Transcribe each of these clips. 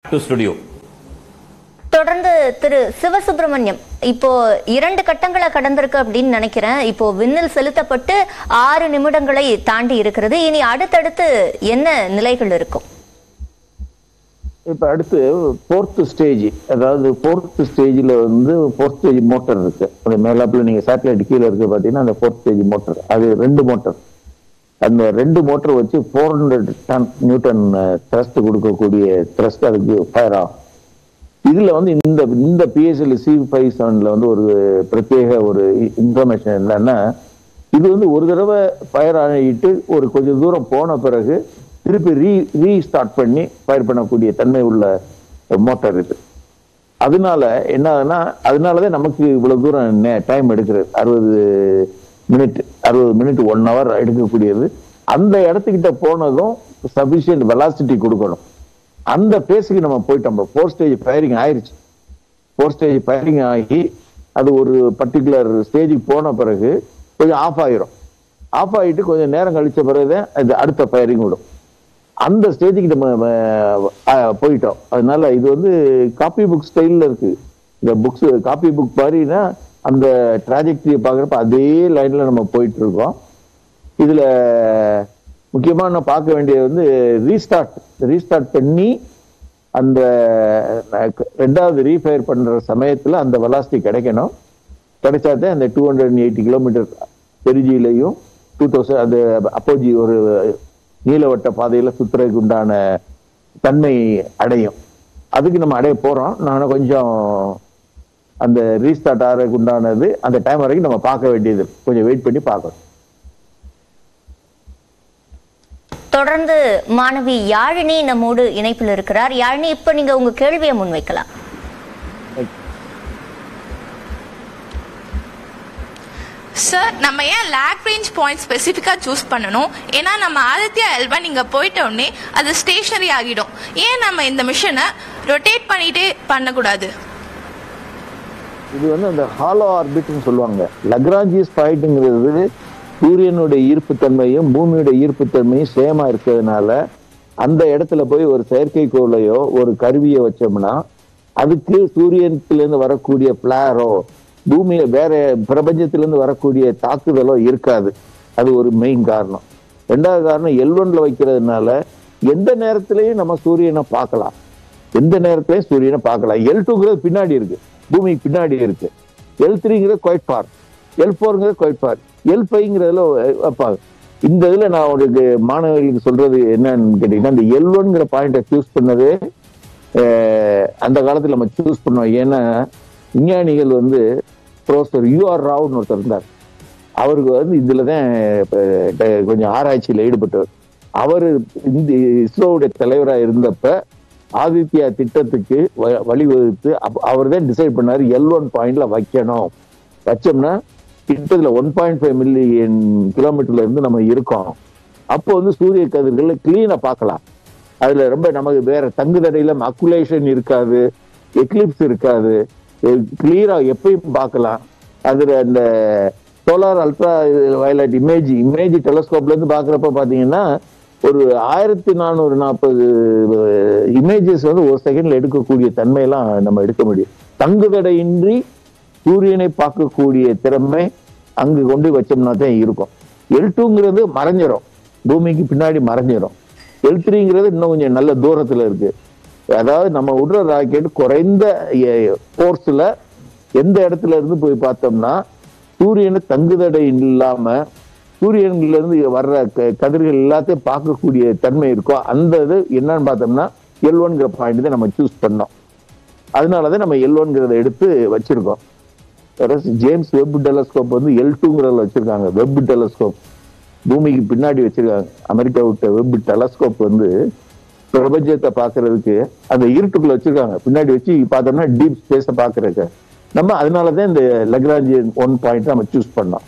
To studio தொடர்ந்து திரு சிவசுப்பிரமணியம் இப்போ இரண்டு கட்டங்களை கடந்திருக்கு அப்படின்னு நினைக்கிறேன் இப்போ விண்ணில் செலுத்தப்பட்டு ஆறு நிமிடங்களை தாண்டி இருக்கிறது இனி அடுத்தடுத்து என்ன நிலைகள் இருக்கும் இப்ப அடுத்து ஃபோர்த் ஸ்டேஜ் அதாவது ஃபோர்த் ஸ்டேஜ்ல வந்து ஃபோர்த் ஸ்டேஜ் மோட்டர் இருக்கு அந்த மேலாப்புல நீங்க சேட்டலைட் கீழே இருக்கு பாத்தீங்கன்னா அந்த ஃபோர்த் ஸ்டேஜ் மோட்டர் அது ரெண்டு மோட்டர் அந்த ரெண்டு மோட்டர் வச்சு four hundred ton newton thrust கொடுக்கக்கூடிய த்ரஸ்ட் அதுக்கு ஃபயர் ஆகும் இதுல வந்து இந்த இந்த பிஎஸ்எல் சி ஃபைவ் செவன்ல வந்து ஒரு பிரத்யேக ஒரு இன்ஃபர்மேஷன் என்னன்னா இது வந்து ஒரு தடவை ஃபயர் ஆகிட்டு ஒரு கொஞ்சம் தூரம் போன பிறகு திருப்பி ரீ ரீஸ்டார்ட் பண்ணி ஃபயர் பண்ணக்கூடிய தன்மை உள்ள மோட்டார் இது அதனால என்ன ஆகுதுன்னா அதனாலதான் நமக்கு இவ்வளவு தூரம் டைம் எடுக்கிறது அறுபது மினிட் அறுபது மினிட் ஒன் ஹவர் எடுக்கக்கூடியது அந்த இடத்துக்கிட்ட போனதும் சபிஷியன்ட் வெலாசிட்டி கொடுக்கணும் அந்த பேஸுக்கு நம்ம போயிட்டோம் ஃபோர் ஸ்டேஜ் ஃபயரிங் ஆயிருச்சு ஃபோர் ஸ்டேஜ் ஃபயரிங் ஆகி அது ஒரு பர்டிகுலர் ஸ்டேஜுக்கு போன பிறகு கொஞ்சம் ஆஃப் ஆயிரும் ஆஃப் ஆகிட்டு கொஞ்சம் நேரம் கழிச்ச பிறகுதான் அது அடுத்த ஃபயரிங் விடும் அந்த ஸ்டேஜுக்கு நம்ம அஹ், போயிட்டோம் அதனால இது வந்து காப்பி புக் ஸ்டைல்ல இருக்கு இந்த புக்ஸ் காப்பி புக் மாதிரினா அந்த ட்ராஜெக்டரியை பார்க்குறப்ப அதே லைன்ல நம்ம போயிட்டு இருக்கோம் இதுல முக்கியமா நான் பார்க்க வேண்டியது வந்து ரீஸ்டார்ட் ரீஸ்டார்ட் பண்ணி அந்த அஹ், ரெண்டாவது ரீஃபயர் பண்ற சமயத்துல அந்த வெலாசிட்டி கிடைக்கணும் கிடைச்சாதான் அந்த டூ ஹண்ட்ரட் எயிட்டி கிலோமீட்டர் பெருஜியிலையும் டூ தௌசண்ட் அது அப்போஜி ஒரு நீலவட்ட பாதையில சுத்துறதுக்கு உண்டான தன்மை அடையும் அதுக்கு நம்ம அடைய போறோம் நான் கொஞ்சம் அந்த ரீஸ்டார்ட் ஆகிறதுக்கு உண்டானது அந்த டைம் வரைக்கும் நம்ம பார்க்க வேண்டியது கொஞ்சம் வெயிட் பண்ணி பார்க்கணும் தொடர்ந்து மாணவி யாழினி நம்மோடு இணைப்பில் இருக்கிறார் யாழினி இப்ப நீங்க உங்க கேள்வியை முன்வைக்கலாம் சார் நம்ம ஏன் லேக் ரேஞ்ச் பாயிண்ட் ஸ்பெசிஃபிக்காக சூஸ் பண்ணணும் ஏன்னா நம்ம ஆதித்யா எல்வன் இங்கே போயிட்ட உடனே அது ஸ்டேஷனரி ஆகிடும் ஏன் நம்ம இந்த மிஷனை ரொட்டேட் பண்ணிட்டே பண்ணக்கூடாது இது வந்து அந்த ஹாலோ ஆர்பிட்னு சொல்லுவாங்க லக்ராஞ்சிஸ் பாயிண்ட்ங்கிறது சூரியனுடைய ஈர்ப்புத்தன்மையும் பூமியோட ஈர்ப்புத்தன்மையும் சேமா இருக்கிறதுனால அந்த இடத்துல போய் ஒரு செயற்கைக்கோளையோ ஒரு கருவியை வச்சோம்னா அதுக்கு சூரியத்திலிருந்து வரக்கூடிய பிளாரோ பூமியில வேற பிரபஞ்சத்திலிருந்து வரக்கூடிய தாக்குதலோ இருக்காது அது ஒரு மெயின் காரணம் ரெண்டாவது காரணம் எல்வன்ல வைக்கிறதுனால எந்த நேரத்திலையும் நம்ம சூரியனை பார்க்கலாம் எந்த நேரத்திலையும் சூரியனை பார்க்கலாம் எல் டூங்கிறது பின்னாடி இருக்கு பூமிக்கு பின்னாடி இருக்கு எல் த்ரீங்கிறது குவைட் ஃபார் எல் ஃபோருங்கிறது குவைட் ஃபார் எல் ஃபைவ்ங்கிறதுல வைப்பாங்க இந்த இதுல நான் உங்களுக்கு மாணவர்களுக்கு சொல்றது என்னன்னு கேட்டீங்கன்னா இந்த எல் ஒன்ங்கிற பாயிண்ட சூஸ் பண்ணதே அஹ், அந்த காலத்துல நம்ம சூஸ் பண்ணோம் ஏன்னா விஞ்ஞானிகள் வந்து ப்ரொஃபசர் யூஆர் ராவ்னு ஒருத்தர் இருந்தார் அவருக்கு வந்து இதுலதான் அஹ், கொஞ்சம் ஆராய்ச்சியில ஈடுபட்டவர் அவர் இந்த இஸ்ரோவுடைய தலைவரா இருந்தப்ப ஆதித்யா திட்டத்துக்கு வ- வழிவகுத்து அவர் தான் டிசைட் பண்ணாரு எல் ஒன் பாயிண்ட்ல வைக்கணும் வச்சோம்னா கிட்டத்துல ஒன் பாயிண்ட் ஃபைவ் மில்லியன் கிலோமீட்டர்ல இருந்து நம்ம இருக்கோம் அப்போ வந்து சூரிய கதிர்களை கிளீனா பார்க்கலாம் அதுல ரொம்ப நமக்கு வேற தங்குதடையில மக்குலேஷன் இருக்காது எக்லிப்ஸ் இருக்காது கிளியரா எப்பயும் பார்க்கலாம் அதுல அந்த solar ultra violet image image டெலஸ்கோப்ல இருந்து பாக்குறப்ப பாத்தீங்கன்னா ஒரு ஆயிரத்தி நானூறு நாற்பது இமேஜஸ் வந்து ஒரு செகண்ட்ல எடுக்கக்கூடிய தன்மையெல்லாம் நம்ம எடுக்க முடியும் தங்குதடையின்றி சூரியனை பார்க்கக்கூடிய திறமை அங்கு கொண்டு வச்சோம்னா தான் இருக்கும் எல் டூங்கிறது மறைஞ்சிரும் பூமிக்கு பின்னாடி மறைஞ்சிரும் எல் த்ரீங்கிறது இன்னும் கொஞ்சம் நல்ல தூரத்துல இருக்கு அதாவது நம்ம விடுற ராக்கெட் குறைந்த போர்ஸ்ல எந்த இடத்துல இருந்து போய் பார்த்தோம்னா சூரியனை தங்குதடை இல்லாம சூரியன்ல இருந்து வர்ற க- கதிர்கள் எல்லாத்தையும் பார்க்கக்கூடிய தன்மை இருக்கும் அந்த இது என்னன்னு பார்த்தோம்னா எல் ஒன்கிற பாயிண்ட் தான் நம்ம சூஸ் பண்ணோம் அதனாலதான் நம்ம எல் ஒன்கிறத எடுத்து வச்சிருக்கோம் whereas ஜேம்ஸ் வெப் டெலஸ்கோப் வந்து எல் டூங்கிறதுல வச்சிருக்காங்க வெப் டெலஸ்கோப் பூமிக்கு பின்னாடி வச்சிருக்காங்க அமெரிக்கா விட்ட வெப் டெலஸ்கோப் வந்து பிரபஞ்சத்தை பார்க்கிறதுக்கு அந்த இருட்டுக்குள்ள வச்சிருக்காங்க பின்னாடி வச்சு பார்த்தோம்னா டீப் ஸ்பேஸை பார்க்கறதுக்கு நம்ம அதனாலதான் இந்த லக்ராஞ்சியன் ஒன் பாயிண்ட் நம்ம சூஸ் பண்ணோம்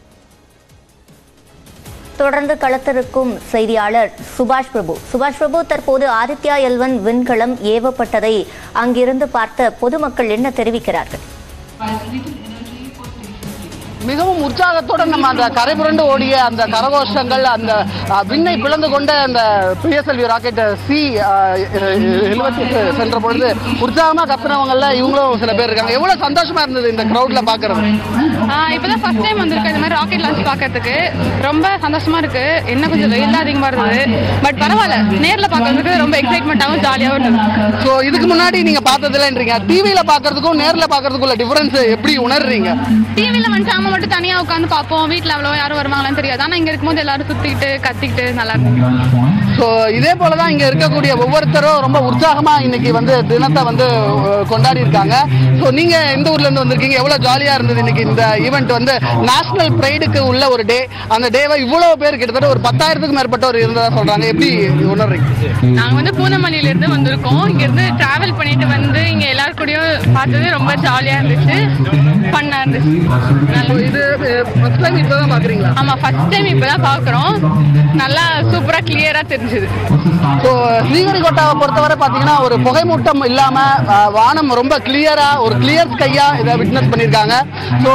தொடர்ந்து களத்திருக்கும் செய்தியாளர் சுபாஷ் பிரபு சுபாஷ் பிரபு தற்போது ஆதித்யா எல்வன் விண்கலம் ஏவப்பட்டதை அங்கிருந்து பார்த்த பொதுமக்கள் என்ன தெரிவிக்கிறார்கள் மிகவும் உற்சாகத்தோட நம்ம அந்த கரை புரண்டு ஓடிய அந்த கரகோஷங்கள் அந்த அஹ், விண்ணை பிளந்து கொண்ட அந்த பிஎஸ்எல்வி ராக்கெட் சி எழுபத்தி சென்ற பொழுது உற்சாகமா கத்துனவங்கல்ல இவங்களும் சில பேர் இருக்காங்க எவ்வளவு சந்தோஷமா இருந்தது இந்த கிரௌட்ல பாக்குறது ஆஹ் இப்பதான் ஃபர்ஸ்ட் டைம் வந்திருக்கேன் இந்த மாதிரி ராக்கெட் லான்ச் பார்க்கறதுக்கு ரொம்ப சந்தோஷமா இருக்கு என்ன கொஞ்சம் வெயில் தான் அதிகமா இருந்தது பட் பரவாயில்ல நேர்ல பார்க்கறதுக்கு ரொம்ப எக்ஸைட்மெண்ட்டாகவும் ஜாலியாகவும் இருந்தது ஸோ இதுக்கு முன்னாடி நீங்க பார்த்ததுலன்றீங்க டிவியில பாக்குறதுக்கும் நேர்ல பாக்குறதுக்குள்ள டிஃபரன்ஸ் எப்படி உணர்றீங்க டிவில வந்து நாம மட்டும் தனியா உட்காந்து பார்ப்போம் வீட்ல அவ்வளோ யாரும் வருவாங்களான்னு தெரியாது ஆனா இங்க இருக்கும்போது எல்லாரும் சுத்திக்கிட்டு கத்திக்கிட்டு நல்லா இருக்கு ஸோ இதே போல தான் இங்கே இருக்கக்கூடிய ஒவ்வொருத்தரும் ரொம்ப உற்சாகமாக இன்னைக்கு வந்து தினத்தை வந்து அஹ், கொண்டாடி இருக்காங்க ஸோ நீங்கள் எந்த ஊர்லேருந்து வந்திருக்கீங்க எவ்வளோ ஜாலியாக இருந்தது இன்னைக்கு இந்த ஈவெண்ட் வந்து நேஷனல் ப்ரைடுக்கு உள்ள ஒரு டே அந்த டேவை இவ்வளோ பேர் கிட்டத்தட்ட ஒரு பத்தாயிரத்துக்கும் மேற்பட்டவர் இருந்ததா சொல்கிறாங்க எப்படி உணர்றீங்க நாங்க வந்து பூனமல்லியில இருந்து வந்திருக்கோம் இங்க இருந்து டிராவல் பண்ணிட்டு வந்து இங்க எல்லாரும் கூடயும் பார்த்தது ரொம்ப ஜாலியா இருந்துச்சு ஃபன்னா இருந்துச்சு So, இது ஃபர்ஸ்ட் டைம் இப்போ தான் பார்க்குறீங்களா ஆமா ஃபர்ஸ்ட் டைம் இப்பதான் பாக்குறோம் நல்லா சூப்பரா கிளியரா தெரிஞ்சது ஸோ ஸ்ரீஹரிகோட்டாவை பொறுத்தவரை பார்த்தீங்கன்னா ஒரு புகைமூட்டம் இல்லாமல் வானம் ரொம்ப கிளியராக ஒரு கிளியர் ஸ்கையாக இதை விட்னஸ் பண்ணியிருக்காங்க ஸோ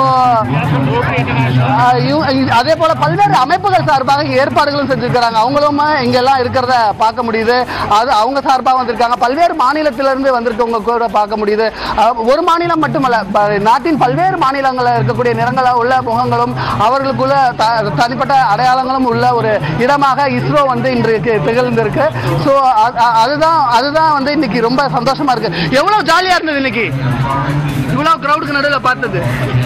அதே போல் பல்வேறு அமைப்புகள் சார்பாக இங்க ஏற்பாடுகளும் செஞ்சுருக்கிறாங்க அவங்களும் இங்கெல்லாம் இருக்கிறத பார்க்க முடியுது அது அவங்க சார்பாக வந்திருக்காங்க பல்வேறு மாநிலத்திலிருந்து வந்திருக்கவங்க கூட பார்க்க முடியுது அஹ், ஒரு மாநிலம் மட்டுமல்ல ப- நாட்டின் பல்வேறு மாநிலங்களில் இருக்கக்கூடிய நிறங்கள உள்ள முகங்களும் அவர்களுக்குள்ள த- தனிப்பட்ட அடையாளங்களும் உள்ள ஒரு இடமாக இஸ்ரோ வந்து இன்றைக்கு திகழ்ந்திருக்கு ஸோ அதுதான் அதுதான் வந்து இன்னைக்கு ரொம்ப சந்தோஷமா இருக்கு எவ்வளவு ஜாலியா இருந்தது இன்னைக்கு இவ்வளவு கிரௌடுக்கு நடுவில் பார்த்தது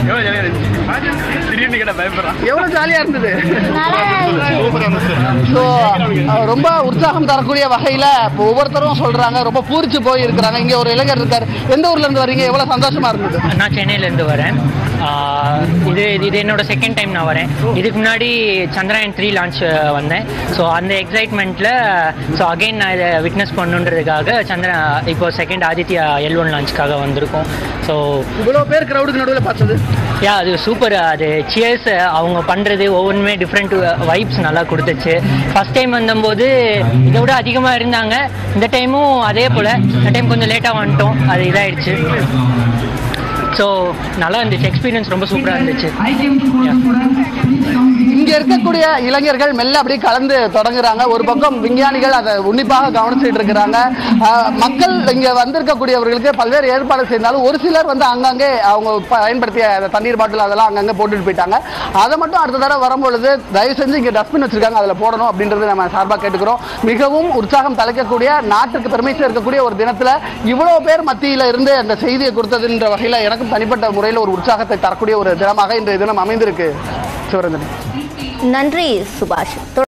எவ்வளவு ஜாலியா இருந்தது ஸோ ரொம்ப உற்சாகம் தரக்கூடிய வகையில இப்போ ஒவ்வொருத்தரும் சொல்றாங்க ரொம்ப பூரிச்சு போய் இருக்கிறாங்க இங்க ஒரு இளைஞர் இருக்காரு எந்த ஊர்ல இருந்து வரீங்க எவ்வளவு சந்தோஷமா இருந்தது நான் சென்னையிலேருந்து வரேன் ஆஹ் இது இது என்னோட செகண்ட் டைம் நான் வரேன் இதுக்கு முன்னாடி சந்திராயன் த்ரீ லான்ச் வந்தேன் ஸோ அந்த எக்ஸைட்மெண்ட்டில் ஸோ அகைன் நான் இதை விட்னஸ் பண்ணுன்றதுக்காக சந்திரா இப்போ செகண்ட் ஆதித்யா எல் ஒன் லான்ச்சுக்காக வந்திருக்கோம் ஸோ இவ்வளவு பேர் கிரௌடுக்கு நடுவில் பார்த்தது யா அது சூப்பர் அது சியர்ஸ் அவங்க பண்ணுறது ஒவ்வொன்றுமே டிஃப்ரெண்ட் வைப்ஸ் நல்லா கொடுத்துச்சு ஃபர்ஸ்ட் டைம் வந்தபோது இதை விட அதிகமாக இருந்தாங்க இந்த டைமும் அதே போல் இந்த டைம் கொஞ்சம் லேட்டாக வந்துட்டோம் அது இதாயிடுச்சு ஸோ நல்லா இருந்துச்சு எக்ஸ்பீரியன்ஸ் ரொம்ப சூப்பராக இருந்துச்சு Yeah. இங்க இருக்கக்கூடிய இளைஞர்கள் மெல்ல அப்படியே கலந்து தொடங்குறாங்க ஒரு பக்கம் விஞ்ஞானிகள் அதை உன்னிப்பாக கவனிச்சுட்டு இருக்கிறாங்க ஆஹ், மக்கள் இங்க வந்திருக்கக்கூடியவர்களுக்கு பல்வேறு ஏற்பாடு செய்தாலும் ஒரு சிலர் வந்து அங்கங்கே அவங்க பயன்படுத்திய அந்த தண்ணீர் பாட்டில் அதெல்லாம் அங்கங்கே போட்டுட்டு போயிட்டாங்க அதை மட்டும் அடுத்த தடவை வரும்பொழுது தயவு செஞ்சு இங்க டஸ்ட்பின் வச்சிருக்காங்க அதில் போடணும் அப்படின்றது நம்ம சார்பாக கேட்டுக்கிறோம் மிகவும் உற்சாகம் தலைக்கக்கூடிய நாட்டுக்கு பெருமை சேர்க்கக்கூடிய ஒரு தினத்துல இவ்வளவு பேர் மத்தியில இருந்து அந்த செய்தியை கொடுத்ததுன்ற வகையில எனக்கும் தனிப்பட்ட முறையில் ஒரு உற்சாகத்தை தரக்கூடிய ஒரு தினமாக இன்றைய தினம் அமைந்திருக்கு சிவரஞ்சனி நன்றி சுபாஷ்